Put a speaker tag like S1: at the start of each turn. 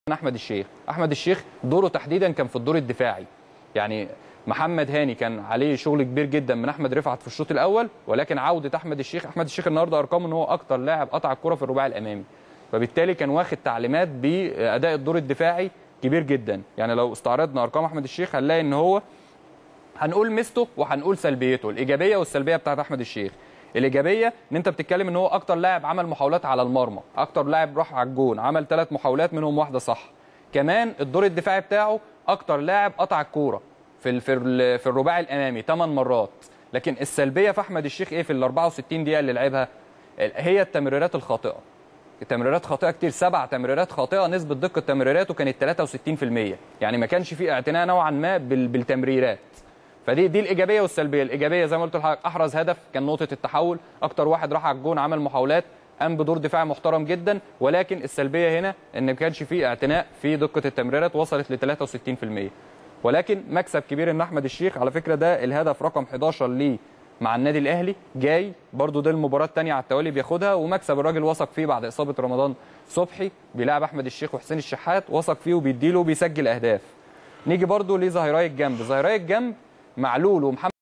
S1: احمد الشيخ احمد الشيخ دوره تحديدا كان في الدور الدفاعي يعني محمد هاني كان عليه شغل كبير جدا من احمد رفعت في الشوط الاول ولكن عوده احمد الشيخ احمد الشيخ النهارده ارقامه ان هو اكتر لاعب قطع الكره في الرباعي الامامي فبالتالي كان واخد تعليمات باداء الدور الدفاعي كبير جدا يعني لو استعرضنا ارقام احمد الشيخ هنلاقي ان هو هنقول ميزته وهنقول سلبيته الايجابيه والسلبيه بتاعت احمد الشيخ الايجابيه ان انت بتتكلم ان هو اكتر لاعب عمل محاولات على المرمى اكتر لاعب راح على الجون عمل ثلاث محاولات منهم واحده صح كمان الدور الدفاعي بتاعه اكتر لاعب قطع الكوره في ال في, ال في الرباعي الامامي 8 مرات لكن السلبيه في احمد الشيخ ايه في ال 64 دقيقه اللي لعبها هي التمريرات الخاطئه التمريرات خاطئه كتير سبع تمريرات خاطئه نسبه دقه تمريراته كانت 63% يعني ما كانش في اعتناء نوعا ما بالتمريرات فدي دي الايجابيه والسلبيه الايجابيه زي ما قلت لحضرتك احرز هدف كان نقطه التحول اكتر واحد راح على الجون عمل محاولات قام بدور دفاعي محترم جدا ولكن السلبيه هنا ان ما كانش في اعتناء في دقه التمريرات وصلت ل 63% ولكن مكسب كبير ان احمد الشيخ على فكره ده الهدف رقم 11 ليه مع النادي الاهلي جاي برضو دي المباراه الثانيه على التوالي بياخدها ومكسب الراجل وثق فيه بعد اصابه رمضان صبحي بيلعب احمد الشيخ وحسين الشحات وثق فيه وبيديله وبيسجل اهداف نيجي برضو لظهيراي الجنب ظهيراي الجنب معلول ومحمد